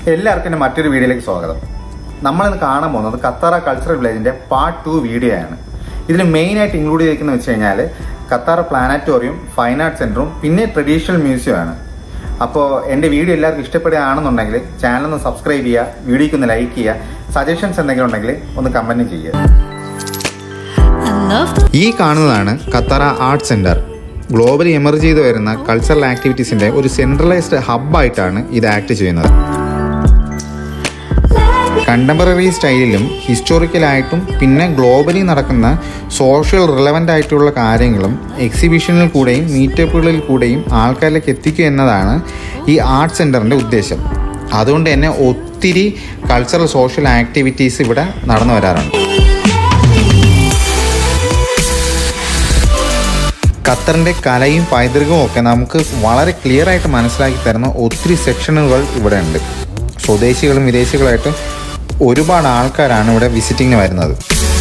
എല്ലാവർക്കും എൻ്റെ മറ്റൊരു വീഡിയോയിലേക്ക് സ്വാഗതം നമ്മളിന്ന് കാണാൻ പോകുന്നത് ഖത്താറ കൾച്ചറൽ വില്ലേജിന്റെ പാർട്ട് ടു വീഡിയോ ആണ് ഇതിൽ മെയിൻ ആയിട്ട് ഇൻക്ലൂഡ് ചെയ്തിരിക്കുന്നത് വെച്ച് കഴിഞ്ഞാൽ ഖത്താറ പ്ലാനറ്റോറിയം ഫൈൻ ആർട്ട് സെന്ററും പിന്നെ ട്രഡീഷണൽ മ്യൂസിയം ആണ് അപ്പോൾ എൻ്റെ വീഡിയോ എല്ലാവർക്കും ഇഷ്ടപ്പെടുകയാണെന്നുണ്ടെങ്കിൽ ചാനൽ ഒന്ന് സബ്സ്ക്രൈബ് ചെയ്യുക വീഡിയോക്ക് ഒന്ന് ലൈക്ക് ചെയ്യുക സജഷൻസ് എന്തെങ്കിലും ഉണ്ടെങ്കിൽ ഒന്ന് കമന്റ് ചെയ്യുക I love the ഈ കാണുന്നതാണ് Katara art centre globally emerge ചെയ്ത് വരുന്ന കൾച്ചറൽ ആക്ടിവിറ്റീസിന്റെ ഒരു സെൻട്രലൈസ്ഡ് ഹബ്ബായിട്ടാണ് ഇത് ആക്ട് ചെയ്യുന്നത് കണ്ടംപററി സ്റ്റൈലിലും ഹിസ്റ്റോറിക്കലായിട്ടും പിന്നെ ഗ്ലോബലി നടക്കുന്ന സോഷ്യൽ റിലവൻ്റ് ആയിട്ടുള്ള കാര്യങ്ങളും എക്സിബിഷനിൽ കൂടെയും മീറ്റപ്പുകളിൽ കൂടെയും ആൾക്കാരിലേക്ക് എത്തിക്കുക എന്നതാണ് ഈ ആർട്ട് സെൻറ്ററിൻ്റെ ഉദ്ദേശം അതുകൊണ്ട് തന്നെ ഒത്തിരി കൾച്ചറൽ സോഷ്യൽ ആക്ടിവിറ്റീസ് ഇവിടെ നടന്നു വരാറുണ്ട് ഖത്തറിൻ്റെ കലയും പൈതൃകവും ഒക്കെ നമുക്ക് വളരെ ക്ലിയർ ആയിട്ട് മനസ്സിലാക്കി തരുന്ന ഒത്തിരി സെക്ഷനുകൾ ഇവിടെ ഉണ്ട് സ്വദേശികളും വിദേശികളായിട്ട് ഒരുപാട് ആൾക്കാരാണ് ഇവിടെ വിസിറ്റിങ്ങിന് വരുന്നത്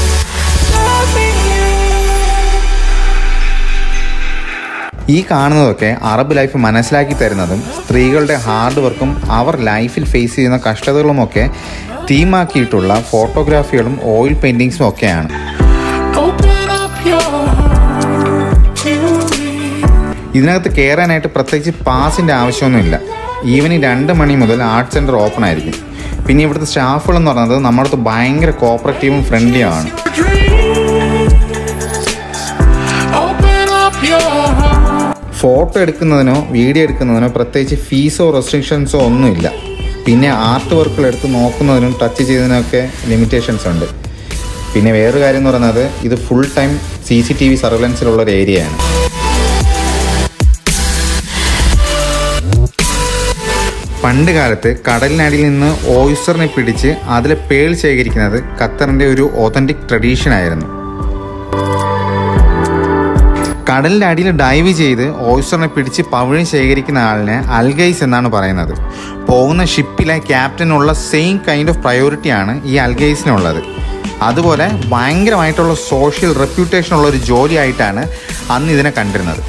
ഈ കാണുന്നതൊക്കെ അറബ് ലൈഫ് മനസ്സിലാക്കി തരുന്നതും സ്ത്രീകളുടെ ഹാർഡ് വർക്കും അവർ ലൈഫിൽ ഫേസ് ചെയ്യുന്ന കഷ്ടതകളുമൊക്കെ തീമാക്കിയിട്ടുള്ള ഫോട്ടോഗ്രാഫികളും ഓയിൽ പെയിൻറ്റിങ്സും ഒക്കെയാണ് Open up your heart to me. ഇതിനകത്ത് കയറാനായിട്ട് പ്രത്യേകിച്ച് പാസിൻ്റെ ആവശ്യമൊന്നുമില്ല ഈവനിങ് രണ്ട് മണി മുതൽ ആർട്ട് സെൻറ്റർ ഓപ്പൺ ആയിരിക്കും പിന്നെ ഇവിടുത്തെ സ്റ്റാഫുകൾ എന്ന് പറയുന്നത് നമ്മുടെ അടുത്ത് ഭയങ്കര കോപ്പറേറ്റീവും ഫ്രണ്ട്ലിയുമാണ് Dreams. Open up your heart. Photo എടുക്കുന്നതിനോ വീഡിയോ എടുക്കുന്നതിനോ പ്രത്യേകിച്ച് ഫീസോ റെസ്ട്രിക്ഷൻസോ ഒന്നുമില്ല പിന്നെ ആർട്ട് വർക്കുകൾ എടുത്ത് നോക്കുന്നതിനും ടച്ച് ചെയ്യുന്നതിനൊക്കെ ലിമിറ്റേഷൻസ് ഉണ്ട് പിന്നെ വേറൊരു കാര്യം എന്ന് പറയുന്നത് ഇത് full time C C T V സർവലൻസിലുള്ള ഒരു ഏരിയയാണ് പണ്ട് കാലത്ത് കടലിനടിയിൽ നിന്ന് ഓയിസ്റ്ററിനെ പിടിച്ച് അതിലെ പേൾ ശേഖരിക്കുന്നത് ഖത്തറിൻ്റെ ഒരു ഒതൻറ്റിക് ട്രഡീഷൻ ആയിരുന്നു കടലിൻ്റെ അടിയിൽ ഡൈവ് ചെയ്ത് ഓയിസ്റ്ററിനെ പിടിച്ച് പവിഴം ശേഖരിക്കുന്ന ആളിനെ അൽഗൈസ് എന്നാണ് പറയുന്നത് പോകുന്ന ഷിപ്പിലെ ക്യാപ്റ്റനുള്ള സെയിം കൈൻഡ് ഓഫ് പ്രയോറിറ്റിയാണ് ഈ അൽഗൈസിനുള്ളത് അതുപോലെ ഭയങ്കരമായിട്ടുള്ള സോഷ്യൽ റെപ്യൂട്ടേഷൻ ഉള്ള ഒരു ജോലിയായിട്ടാണ് അന്ന് ഇതിനെ കണ്ടിരുന്നത്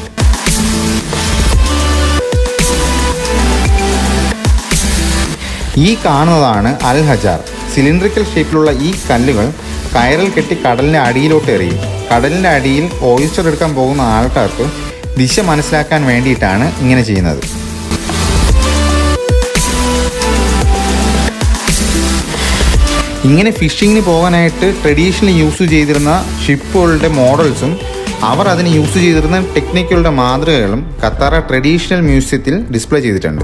ഈ കാണുന്നതാണ് അൽ ഹജാർ സിലിണ്ടറിക്കൽ ഷേപ്പിലുള്ള ഈ കല്ലുകൾ കയറിൽ കെട്ടി കടലിൻ്റെ അടിയിലോട്ട് എറിയും കടലിൻ്റെ അടിയിൽ ഓയിസ്റ്റർ എടുക്കാൻ പോകുന്ന ആൾക്കാർക്ക് ദിശ മനസ്സിലാക്കാൻ വേണ്ടിയിട്ടാണ് ഇങ്ങനെ ചെയ്യുന്നത് ഇങ്ങനെ ഫിഷിങ്ങിന് പോകാനായിട്ട് ട്രഡീഷണലി യൂസ് ചെയ്തിരുന്ന ഷിപ്പുകളുടെ മോഡൽസും അവർ അതിന് യൂസ് ചെയ്തിരുന്ന ടെക്നിക്കുകളുടെ മാതൃകകളും ഖത്താറ ട്രഡീഷണൽ മ്യൂസിയത്തിൽ ഡിസ്പ്ലേ ചെയ്തിട്ടുണ്ട്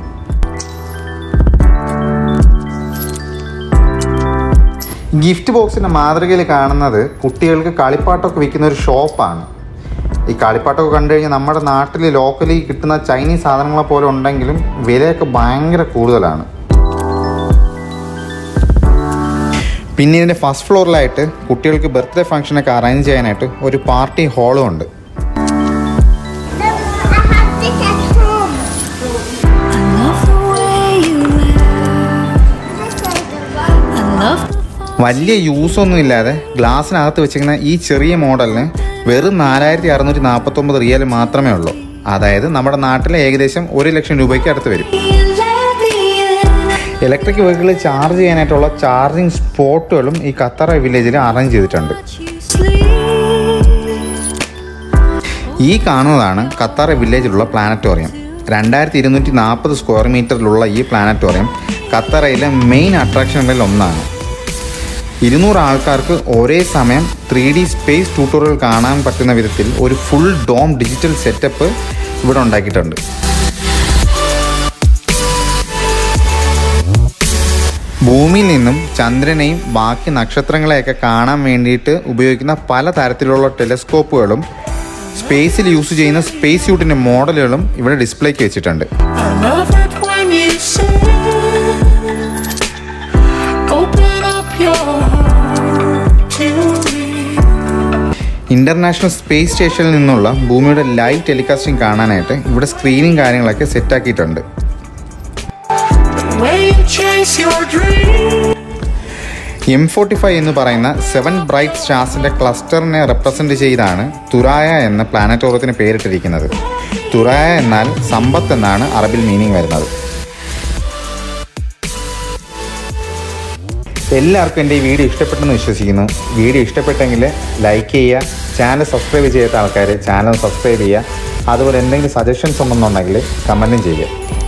ഗിഫ്റ്റ് ബോക്സിന്റെ മാതൃകയിൽ കാണുന്നത് കുട്ടികൾക്ക് കളിപ്പാട്ടമൊക്കെ വിൽക്കുന്ന ഒരു ഷോപ്പാണ് ഈ കളിപ്പാട്ടമൊക്കെ കണ്ടു കഴിഞ്ഞാൽ നമ്മുടെ നാട്ടിൽ ലോക്കലി കിട്ടുന്ന ചൈനീസ് സാധനങ്ങളെ പോലെ ഉണ്ടെങ്കിലും വിലയൊക്കെ ഭയങ്കര കൂടുതലാണ് പിന്നെ ഇതിൻ്റെ ഫസ്റ്റ് ഫ്ലോറിലായിട്ട് കുട്ടികൾക്ക് ബർത്ത്ഡേ ഫംഗ്ഷനൊക്കെ അറേഞ്ച് ചെയ്യാനായിട്ട് ഒരു പാർട്ടി ഹാളും ഉണ്ട് I have this at home. I love the way you laugh. I love the fun. വലിയ യൂസ് ഒന്നും ഇല്ലാതെ ഗ്ലാസ്സിനകത്ത് വെച്ചിരിക്കുന്ന ഈ ചെറിയ മോഡലിന് വെറും നാലായിരത്തി അറുന്നൂറ്റി നാൽപ്പത്തൊമ്പത് റിയൽ മാത്രമേ ഉള്ളൂ അതായത് നമ്മുടെ നാട്ടിലെ ഏകദേശം ഒരു ലക്ഷം രൂപയ്ക്ക് അടുത്ത് വരും ഇലക്ട്രിക് വെഹിക്കിൾ ചാർജ് ചെയ്യാനായിട്ടുള്ള ചാർജിങ് സ്പോട്ടുകളും ഈ ഖത്തറ വില്ലേജിൽ അറേഞ്ച് ചെയ്തിട്ടുണ്ട് ഈ കാണുന്നതാണ് ഖത്തറ വില്ലേജിലുള്ള പ്ലാനറ്റോറിയം രണ്ടായിരത്തി ഇരുന്നൂറ്റി നാൽപ്പത് സ്ക്വയർ മീറ്ററിലുള്ള ഈ പ്ലാനറ്റോറിയം ഖത്തറയിലെ മെയിൻ അട്രാക്ഷനുകളിൽ ഒന്നാണ് ഇരുന്നൂറ് ആൾക്കാർക്ക് ഒരേ സമയം ത്രീ ഡി സ്പേസ് ട്യൂട്ടോറിയൽ കാണാൻ പറ്റുന്ന വിധത്തിൽ ഒരു ഫുൾ ഡോം ഡിജിറ്റൽ സെറ്റപ്പ് ഇവിടെ ഉണ്ടാക്കിയിട്ടുണ്ട് ഭൂമിയിൽ നിന്നും ചന്ദ്രനെയും ബാക്കി നക്ഷത്രങ്ങളെയൊക്കെ കാണാൻ വേണ്ടിയിട്ട് ഉപയോഗിക്കുന്ന പല തരത്തിലുള്ള ടെലസ്കോപ്പുകളും സ്പേസിൽ യൂസ് ചെയ്യുന്ന സ്പേസ് സ്യൂട്ടിൻ്റെ മോഡലുകളും ഇവിടെ ഡിസ്പ്ലേക്ക് വെച്ചിട്ടുണ്ട് I love it when you say, Open up your heart to me. International space സ്റ്റേഷനിൽ നിന്നുള്ള ഭൂമിയുടെ ലൈവ് ടെലികാസ്റ്റിംഗ് കാണാനായിട്ട് ഇവിടെ സ്ക്രീനിങ് കാര്യങ്ങളൊക്കെ സെറ്റാക്കിയിട്ടുണ്ട് When you chase your dream. M forty five എന്ന് പറയുന്ന സെവൻ ബ്രൈറ്റ് സ്റ്റാർസിന്റെ ക്ലസ്റ്ററിനെ റെപ്രസെന്റ് ചെയ്താണ് തുറായ എന്ന പ്ലാനറ്റോറിയത്തിന് പേരിട്ടിരിക്കുന്നത് തുറായ എന്നാൽ സമ്പത്ത് എന്നാണ് അറബിൽ മീനിങ് വരുന്നത് എല്ലാവർക്കും എൻ്റെ ഈ വീഡിയോ ഇഷ്ടപ്പെട്ടെന്ന് വിശ്വസിക്കുന്നു വീഡിയോ ഇഷ്ടപ്പെട്ടെങ്കിൽ ലൈക്ക് ചെയ്യുക ചാനൽ സബ്സ്ക്രൈബ് ചെയ്യാത്ത ആൾക്കാർ ചാനൽ സബ്സ്ക്രൈബ് ചെയ്യുക അതുപോലെ എന്തെങ്കിലും സജഷൻസ് ഉണ്ടെന്നുണ്ടെങ്കിൽ കമൻറ്റും ചെയ്യുക